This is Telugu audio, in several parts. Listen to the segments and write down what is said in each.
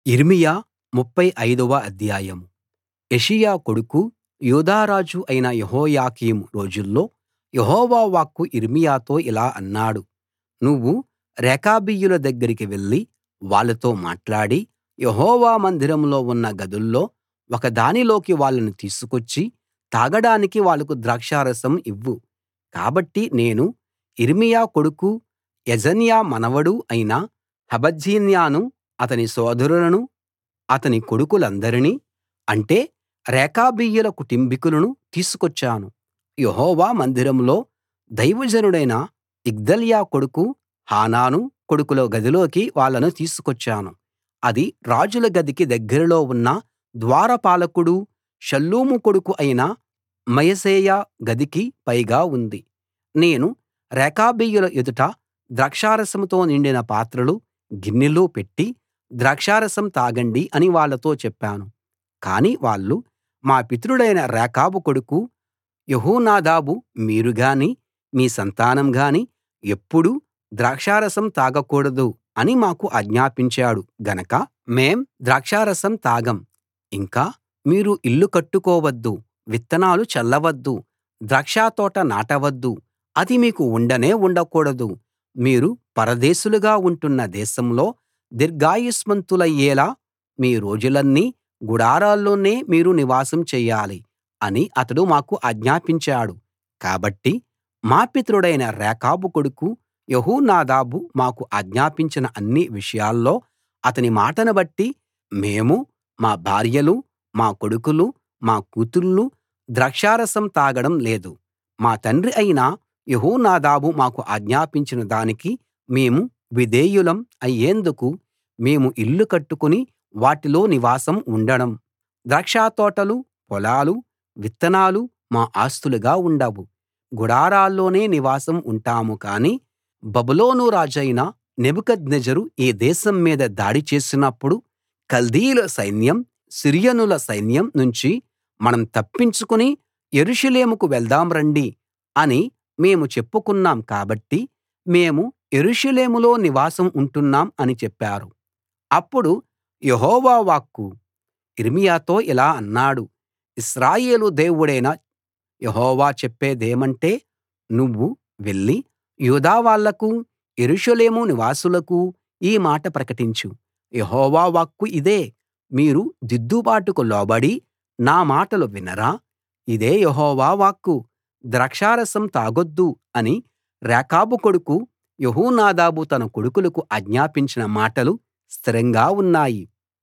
యిర్మీయా ముప్ఫై ఐదవ అధ్యాయం యోషీయా కొడుకూ యూదా రాజు అయిన యెహోయాకీము రోజుల్లో యెహోవా వాక్కు యిర్మీయాతో ఇలా అన్నాడు నువ్వు రేకాబీయుల దగ్గరికి వెళ్లి వాళ్ళతో మాట్లాడి యెహోవా మందిరంలో ఉన్న గదుల్లో ఒకదానిలోకి వాళ్ళను తీసుకొచ్చి తాగడానికి వాళ్లకు ద్రాక్షారసం ఇవ్వు కాబట్టి నేను యిర్మీయా కొడుకూ యెజన్యా మనవడూ అయిన హబజ్జిన్యాను అతని సోదరులనూ అతని కొడుకులందరినీ అంటే రేకాబీయుల కుటుంబికులను తీసుకొచ్చాను యెహోవా మందిరంలో దైవజనుడైన ఇగ్దల్యా కొడుకు హానాను కొడుకుల గదిలోకి వాళ్ళను తీసుకొచ్చాను అది రాజుల గదికి దగ్గరలో ఉన్న ద్వారపాలకుడూ షల్లూము కొడుకు అయిన మయశేయా గదికి పైగా ఉంది నేను రేకాబీయుల ఎదుట ద్రాక్షారసంతో నిండిన పాత్రలు గిన్నెలు పెట్టి ద్రాక్షారసం తాగండి అని వాళ్ళతో చెప్పాను కాని వాళ్ళు మా పితరుడైన రేకాబు కొడుకు యెహోనాదాబు మీరు గానీ మీ సంతానం గానీ ఎప్పుడూ ద్రాక్షారసం తాగకూడదు అని మాకు ఆజ్ఞాపించాడు గనక మేం ద్రాక్షారసం తాగం ఇంకా మీరు ఇల్లు కట్టుకోవద్దు విత్తనాలు చల్లవద్దు ద్రాక్షతోట నాటవద్దు అది మీకు ఉండనే ఉండకూడదు మీరు పరదేశులుగా ఉంటున్న దేశంలో దీర్ఘాయుష్మంతులయ్యేలా మీ రోజులన్నీ గుడారాల్లోనే మీరు నివాసం చెయ్యాలి అని అతడు మాకు ఆజ్ఞాపించాడు కాబట్టి మా పితరుడైన రేకాబు కొడుకు యెహోనాదాబు మాకు ఆజ్ఞాపించిన అన్ని విషయాల్లో అతని మాటను బట్టి మేము మా భార్యలు మా కొడుకులు మా కూతుళ్ళు ద్రాక్షారసం తాగడం లేదు మా తండ్రి అయిన యెహోనాదాబు మాకు ఆజ్ఞాపించిన దానికి మేము విధేయులం అయ్యేందుకు మేము ఇళ్ళు కట్టుకుని వాటిలో నివాసం ఉండడం ద్రాక్షతోటలు పొలాలు విత్తనాలు మా ఆస్తులుగా ఉండవు గుడారాల్లోనే నివాసం ఉంటాం కానీ బబులోను రాజైన నెబుకద్నెజరు ఈ దేశం మీద దాడి చేసినప్పుడు కల్దీయుల సైన్యం సిరియనుల సైన్యం నుంచి మనం తప్పించుకుని యెరూషలేముకు వెళ్దాం రండి అని మేము చెప్పుకున్నాం కాబట్టి మేము యెరూషలేములో నివాసం ఉంటున్నాం అని చెప్పారు అప్పుడు యెహోవా వాక్కు యిర్మీయాతో ఇలా అన్నాడు ఇశ్రాయేలు దేవుడైన యెహోవా చెప్పేదేమంటే నువ్వు వెళ్లి యూదా వాళ్లకూ యెరూషలేము నివాసులకూ ఈ మాట ప్రకటించు యెహోవా వాక్కు ఇదే మీరు దిద్దుబాటుకు లోబడి నా మాటలు వినరా ఇదే యెహోవా వాక్కు ద్రాక్షారసం తాగొద్దు అని రేకాబు కొడుకు యెహోనాదాబు తన కొడుకులకు ఆజ్ఞాపించిన మాటలు స్థిరంగా ఉన్నాయి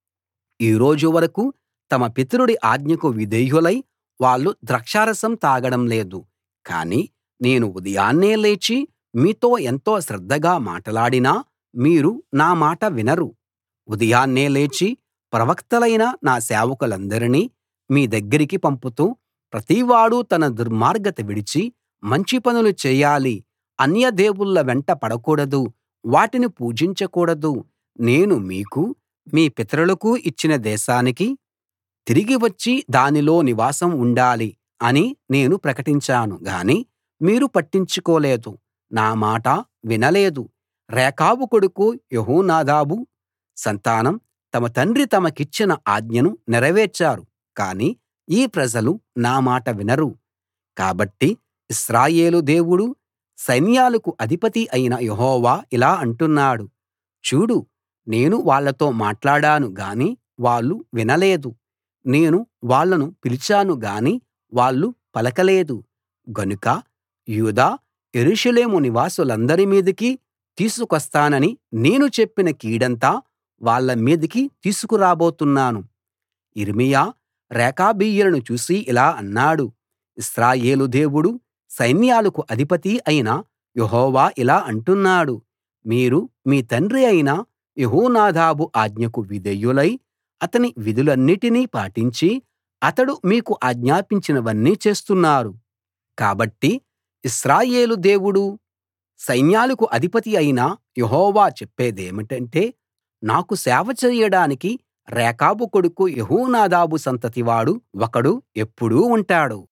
ఈ రోజు వరకూ తమ పితరుడి ఆజ్ఞకు విధేయులై వాళ్ళు ద్రాక్షారసం తాగడం లేదు కానీ నేను ఉదయాన్నే లేచి మీతో ఎంతో శ్రద్ధగా మాటలాడినా మీరు నా మాట వినరు ఉదయాన్నే లేచి ప్రవక్తలైన నా సేవకులందరినీ మీ దగ్గరికి పంపుతూ ప్రతివాడూ తన దుర్మార్గత విడిచి మంచి పనులు చేయాలి అన్య దేవుళ్ళ వెంట పడకూడదు వాటిని పూజించకూడదు నేను మీకూ మీ పితరులకూ ఇచ్చిన దేశానికి తిరిగి వచ్చి దానిలో నివాసం ఉండాలి అని నేను ప్రకటించాను గాని మీరు పట్టించుకోలేదు నా మాట వినలేదు రేకాబు కొడుకు యెహోనాదాబు సంతానం తమ తండ్రి తమకిచ్చిన ఆజ్ఞను నెరవేర్చారు కానీ ఈ ప్రజలు నా మాట వినరు కాబట్టి ఇశ్రాయేలు దేవుడూ సైన్యాలకు అధిపతి అయిన యెహోవా ఇలా అంటున్నాడు చూడు నేను వాళ్ళతో మాట్లాడాను గాని వాళ్ళు వినలేదు నేను వాళ్ళను పిలిచాను గాని వాళ్ళు పలకలేదు గనుక యూదా యెరూషలేము నివాసులందరి మీదికి తీసుకొస్తానని నేను చెప్పిన కీడంతా వాళ్ళ మీదికి తీసుకురాబోతున్నాను యిర్మీయా రేకాబీయులను చూసి ఇలా అన్నాడు ఇశ్రాయేలు దేవుడూ సైన్యాలకు అధిపతి అయిన యెహోవా ఇలా అంటున్నాడు మీరు మీ తండ్రి అయిన యెహోనాదాబు ఆజ్ఞకు విధేయులై అతని విధులన్నిటినీ పాటించి అతడు మీకు ఆజ్ఞాపించినవన్నీ చేస్తున్నారు కాబట్టి ఇశ్రాయేలు దేవుడూ సైన్యాలకు అధిపతి అయిన యెహోవా చెప్పేదేమిటంటే నాకు సేవ చేయడానికి రేకాబు కొడుకు యెహోనాదాబు సంతతివాడు ఒకడు ఎప్పుడూ ఉంటాడు